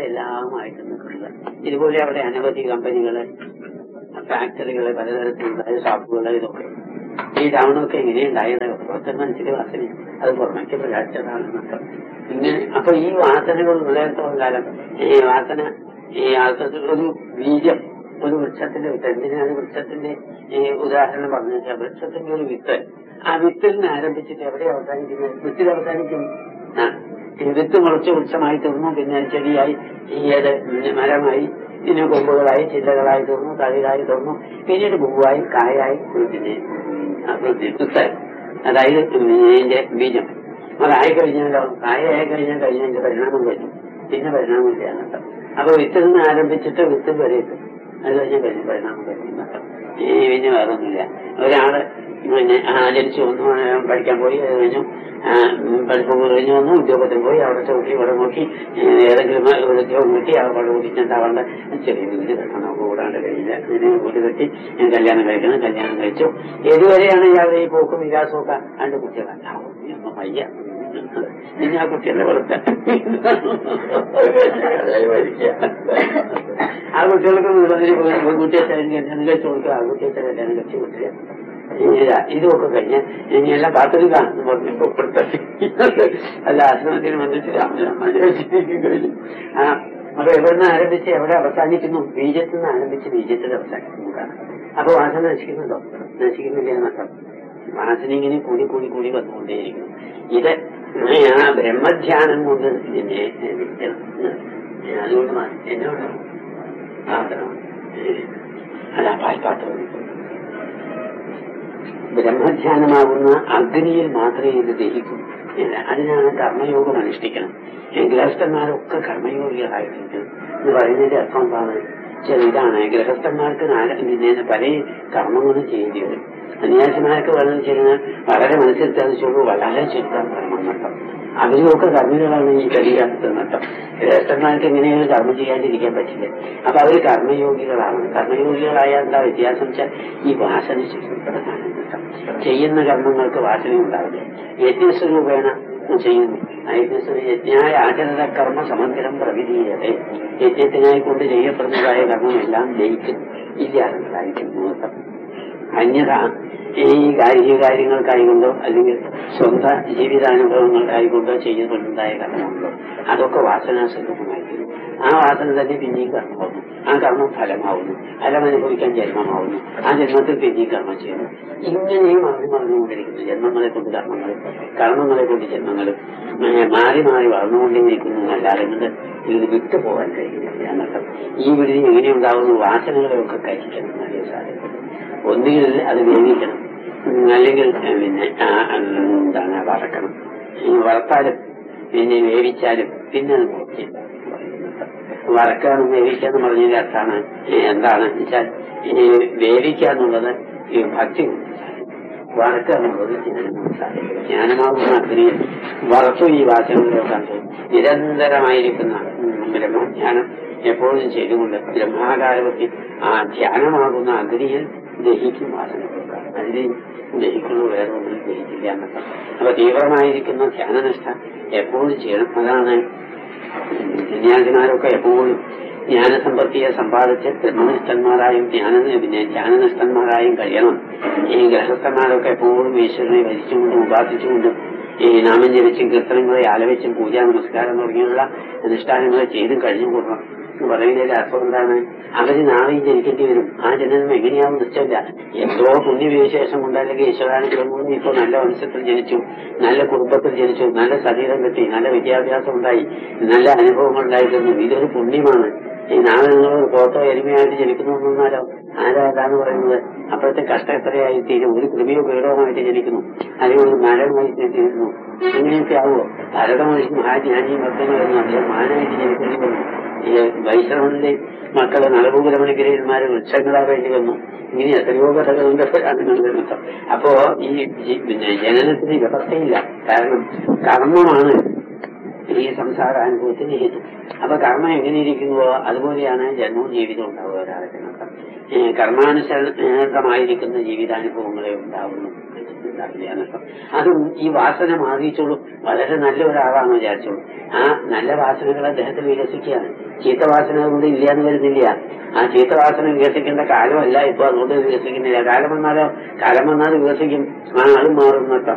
എല്ലാമായിട്ട് നിൽക്കുന്നത് ഇതുപോലെ അവിടെ അനവധി കമ്പനികള് ഫാക്ടറികള് പലതരത്തിലുള്ള ഷോപ്പുകള് ഇതൊക്കെ ഈ ടൗണൊക്കെ എങ്ങനെയുണ്ടായത് ഓരോരുത്തർ മനസ്സിൽ വാസന അത് പുറമേക്ക് പ്രകാശിച്ചതാണെന്നൊക്കെ ഇങ്ങനെ അപ്പൊ ഈ വാസനകൾ ഉള്ളിടത്തോളം കാലം ഈ വാസന ഈ ആൾക്കാർക്ക് ഒരു ബീജം ഒരു വൃക്ഷത്തിന്റെ വിത്ത് എന്തിനാണ് വൃക്ഷത്തിന്റെ ഈ ഉദാഹരണം പറഞ്ഞു വെച്ചാൽ വൃക്ഷത്തിന്റെ ഒരു വിത്ത് ആ വിത്തിൽ നിന്ന് ആരംഭിച്ചിട്ട് എവിടെ അവസാനിക്കുന്നത് വിത്തിൽ അവസാനിക്കും ആ ഈ വിത്ത് മുളച്ച് വൃക്ഷമായി തീർന്നു പിന്നെ ചെടിയായി ഈ ഏത് മരമായി പിന്നെ കൊമ്പുകളായി ചില്ലകളായി തീർന്നു തളിരായി തീർന്നു പിന്നീട് പൂവായി കായായി പിന്നെ വിത്തായി അതായത് ഇതിന്റെ ബീജം അതായി കഴിഞ്ഞാലോ കായായി കഴിഞ്ഞാൽ കഴിഞ്ഞതിന്റെ പരിണാമം കഴിഞ്ഞു പിന്നെ പരിണാമമില്ല എന്നർത്ഥം അപ്പൊ വിത്തിൽ നിന്ന് ആരംഭിച്ചിട്ട് വിത്തിൽ വരെ എത്തും അത് കഴിഞ്ഞാൽ കഴിഞ്ഞ പരിണാമം കഴിഞ്ഞു എന്നർത്ഥം ഈ പിന്നെ വേറെ ഒന്നുമില്ല ഒരാള് പിന്നെ ആ, ജനിച്ചു വന്നു ആ, പഠിക്കാൻ പോയി അത് കഴിഞ്ഞു ആ, ഉം, പഠിപ്പ് കഴിഞ്ഞു വന്നു ഉദ്യോഗത്തിന് പോയി അവിടെ ചോട്ടി ഇവിടെ നോക്കി ഏ, ഏതെങ്കിലും ഒരു ഉദ്യോഗം കിട്ടി അവിടെ കുടിച്ചിട്ടുണ്ടാവേണ്ട ചെറിയ വീട് കെട്ടണം നമുക്ക് കൂടാണ്ട് കഴിയില്ല അങ്ങനെ വീട് കെട്ടി ഞാൻ കല്യാണം കഴിക്കണം കല്യാണം കഴിച്ചു ഏതുവരെയാണ് ഇയാളുടെ ഈ പോക്കും വികാസവും ഒക്കെ രണ്ട് കുട്ടികളാണ് ഒന്നും വയ്യ ഇനി ആ കുട്ടികളെ വളർത്ത ആ കുട്ടികൾക്ക് പെൺകുട്ടിയെ കല്യാണം കഴിച്ചു കൊടുക്കുക ആ കുട്ടിയെ കല്യാണം കഴിച്ചു കൊടുക്കുക ഇല്ല ഇതൊക്കെ കഴിഞ്ഞ് ഇനി എല്ലാം കാത്തിരിക്കാന്ന് പറഞ്ഞു ഇപ്പുറത്തെ അല്ല ആശ്രമത്തിന് വന്നിട്ട് രാമരാമാചരിക്കും കഴിഞ്ഞു ആ അപ്പൊ എവിടുന്ന് ആരംഭിച്ച് എവിടെ അവസാനിക്കുന്നു ബീജത്തിൽ നിന്ന് ആരംഭിച്ച് ബീജത്തിൽ അവസാനിക്കുന്നതാണ് അപ്പൊ വാസന നശിക്കുന്നുണ്ടോ നശിക്കുന്നില്ല എന്നർത്ഥം വാസന ഇങ്ങനെ കൂടി കൂടി കൂടി വന്നുകൊണ്ടേയിരിക്കുന്നു ഇത് ആ ബ്രഹ്മധ്യാനം കൊണ്ട് ഇതിനെ നിൽക്കണം അതുകൊണ്ട് മാ- എന്നോട് മാത്രം അല്ല പാൽപാത്രം ബ്രഹ്മധ്യാനമാകുന്ന അഗ്നിയിൽ മാത്രമേ ഇത് ദഹിക്കൂ ഇല്ല, അതിനാണ് കർമ്മയോഗം അനുഷ്ഠിക്കണം ഈ ഗൃഹസ്ഥന്മാരൊക്കെ കർമ്മയോഗികളായിട്ടിരിക്കണം എന്ന് പറയുന്നതിന്റെ അർത്ഥം എന്താണ് ചില ഇതാണ് ഗൃഹസ്ഥന്മാർക്ക് നാല പിന്നെ പല കർമ്മങ്ങളും ചെയ്യേണ്ടി വരും സന്യാസിമാർക്ക് വളരെ ചെയ്യുന്ന വളരെ മനസ്സിൽ ചോളൂ വളരെ ചുരുക്കം കർമ്മം നട്ടം അവരുമൊക്കെ കർമ്മികളാണ് ഈ ശരീരത്ത് നട്ടം ഗൃഹസ്ഥന്മാർക്ക് എങ്ങനെയാണ് കർമ്മം ചെയ്യാണ്ടിരിക്കാൻ പറ്റില്ല അപ്പൊ അവര് കർമ്മയോഗികളാണ് കർമ്മയോഗികളായ എന്താ വ്യത്യാസം വെച്ചാൽ ഈ വാസന ചുരുക്കപ്പെടുന്നതാണ് നട്ടം ചെയ്യുന്ന കർമ്മങ്ങൾക്ക് വാസന ഉണ്ടാവില്ല യജ്ഞസ്വരൂപേണ ചെയ്യുന്നു ആ യജ്ഞസ്വരൂ യജ്ഞായ ആചരണ കർമ്മ സമഗ്രം പ്രവിധീയതേ യജ്ഞത്തിനായി കൊണ്ട് ചെയ്യപ്പെടുന്നതായ കർമ്മമെല്ലാം ജയിക്കുന്നു ഇല്ലാതെന്നതായിരിക്കും നൃത്തം അന്യത ഈ ഗാർഹിക കാര്യങ്ങൾക്കായിക്കൊണ്ടോ അല്ലെങ്കിൽ സ്വന്തം ജീവിതാനുഭവങ്ങൾക്കായിക്കൊണ്ടോ ചെയ്യപ്പെടുന്നതായ കർമ്മമുണ്ടോ അതൊക്കെ വാസനാസ്വരൂപമായിരിക്കും ആ വാസന തന്നെ പിന്നെയും കർമ്മമാകുന്നു ആ കർമ്മം ഫലമാവുന്നു ഫലം അനുഭവിക്കാൻ ജന്മമാവുന്നു ആ ജന്മത്തിൽ പിന്നെയും കർമ്മം ചെയ്യുന്നു ഇങ്ങനെയും മറിഞ്ഞു മറിഞ്ഞുകൊണ്ടിരിക്കുന്നു ജന്മങ്ങളെ കൊണ്ട് കർമ്മങ്ങൾ കർമ്മങ്ങളെ കൊണ്ട് ജന്മങ്ങൾ മാറി മാറി വളർന്നുകൊണ്ടേയിരിക്കുന്നു അല്ലാതെ കൊണ്ട് ഇതിന് വിട്ടുപോകാൻ കഴിയുന്നില്ല എന്നർത്ഥം ഈ വിടുതി എങ്ങനെയുണ്ടാവുന്നു വാസനകളെയൊക്കെ കഴിക്കണം എന്നറിയാൻ സാധിക്കും ഒന്നുകിൽ അത് വേവിക്കണം ഉം, അല്ലെങ്കിൽ ഏ, പിന്നെ ആ, ഉം, എന്താണ് വറക്കണം ഈ വറുത്താലും പിന്നെ വേവിച്ചാലും പിന്നെ അത് നോക്കി വറക്കാനും വേവിക്കാന്ന് പറഞ്ഞതിന്റെ അർത്ഥാണ് എന്താണ് വെച്ചാൽ ഈ വേവിക്കുക എന്നുള്ളത് ഈ ഭക്തി കൊണ്ട് സാധിക്കും. വറക്കുക എന്നുള്ളത് ജ്ഞാനം കൊണ്ട് സാധിക്കും ജ്ഞാനമാകുന്ന അഗ്നിയിൽ വറുത്തു ഈ വാചകങ്ങളെ കണ്ട് നിരന്തരമായിരിക്കുന്ന ഉം, ബ്രഹ്മജ്ഞാനം എപ്പോഴും ചെയ്തുകൊണ്ട് ബ്രഹ്മാകാരത്തിൽ ആ ധ്യാനമാകുന്ന അഗ്നിയിൽ ദഹിക്കും വാസനകൾക്കാണ് അതിന് ദഹിക്കുന്നു വേറെ ഒന്നും ദഹിക്കില്ല എന്നൊക്കെ അപ്പൊ തീവ്രമായിരിക്കുന്ന ധ്യാനനിഷ്ഠ എപ്പോഴും ചെയ്യണം അതാണ് സന്യാസിമാരൊക്കെ എപ്പോഴും ജ്ഞാനസമ്പത്തിയെ സമ്പാദിച്ച് ബ്രഹ്മനിഷ്ഠന്മാരായും ജ്ഞാന പിന്നെ ജ്ഞാനനിഷ്ഠന്മാരായും കഴിയണം ഈ ഗൃഹസ്ഥന്മാരൊക്കെ എപ്പോഴും ഈശ്വരനെ ഭരിച്ചുകൊണ്ടും ഉപാസിച്ചുകൊണ്ടും ഈ നാമം ജപിച്ചും കീർത്തനങ്ങളെ ആലപിച്ചും പൂജാ നമസ്കാരം തുടങ്ങിയുള്ള അനുഷ്ഠാനങ്ങളെ ചെയ്തും കഴിഞ്ഞു കൂടണം എന്ന് പറയുന്നതിന്റെ അർത്ഥം എന്താണ് അവര് നാളെയും ജനിക്കേണ്ടി വരും ആ ജനനം എങ്ങനെയാവും നിശ്ചയമില്ല എന്തോ പുണ്യവിശേഷം കൊണ്ട് അല്ലെങ്കിൽ ഈശ്വരാനുഗ്രഹം കൊണ്ട് ഇപ്പൊ നല്ല വംശത്തിൽ ജനിച്ചു നല്ല കുടുംബത്തിൽ ജനിച്ചു നല്ല ശരീരം കിട്ടി നല്ല വിദ്യാഭ്യാസം ഉണ്ടായി നല്ല അനുഭവങ്ങൾ ഉണ്ടായിരുന്നു ഇതൊരു പുണ്യമാണ് ഈ നാളെ നിങ്ങൾ ഒരു ഫോട്ടോ എരുമയായിട്ട് ജനിക്കുന്നു എന്നാലോ ആരാ അതാന്ന് പറയുന്നത് അപ്പോഴത്തെ കഷ്ടം എത്രയായി തീരും ഒരു കൃമിയോ പീഡവുമായിട്ട് ജനിക്കുന്നു അല്ലെങ്കിൽ ഒരു മരണമായി തീരുന്നു അങ്ങനെയൊക്കെ ആവുമോ ഭരതമഹർഷി മഹാജ്ഞാനിയും ഭക്തനായിരുന്നു അദ്ദേഹം മാനായിട്ട് ജനിക്കേണ്ടി വന്നു ഈ വൈശ്രവന്റെ മക്കളെ നളഭൂപരമണിഗിരിന്മാരെ വൃക്ഷങ്ങളാവേണ്ടി വന്നു ഇങ്ങനെ എത്രയോ കഥകളുണ്ട് അതിനുണ്ട് അപ്പോ ഈ ജി- പിന്നെ ജനനത്തിന് വ്യവസ്ഥയില്ല കാരണം കർമ്മമാണ് ഈ സംസാര അനുഭവത്തിന് ഹേതു അപ്പൊ കർമ്മം എങ്ങനെയിരിക്കുന്നുവോ അതുപോലെയാണ് ജന്മവും ജീവിതവും ഉണ്ടാവുക ഒരാളെ കർമാനുസരണമായിരിക്കുന്ന ജീവിതാനുഭവങ്ങളെ ഉണ്ടാവുന്നു ഉണ്ടാവില്ല എന്നർത്ഥം അതും ഈ വാസന മാറിയിച്ചോളൂ വളരെ നല്ല ഒരാളാണ് വിചാരിച്ചോളൂ ആ നല്ല വാസനകൾ അദ്ദേഹത്തിൽ വികസിക്കുകയാണ് ചീത്തവാസന കൊണ്ട് ഇല്ല എന്ന് വരുന്നില്ല ആ ചീത്തവാസന വികസിക്കേണ്ട കാലമല്ല ഇപ്പൊ അതുകൊണ്ട് വികസിക്കുന്നില്ല കാലം വന്നാലോ കാലം വന്നാൽ വികസിക്കും ആ ആളും മാറും എന്നർത്ഥം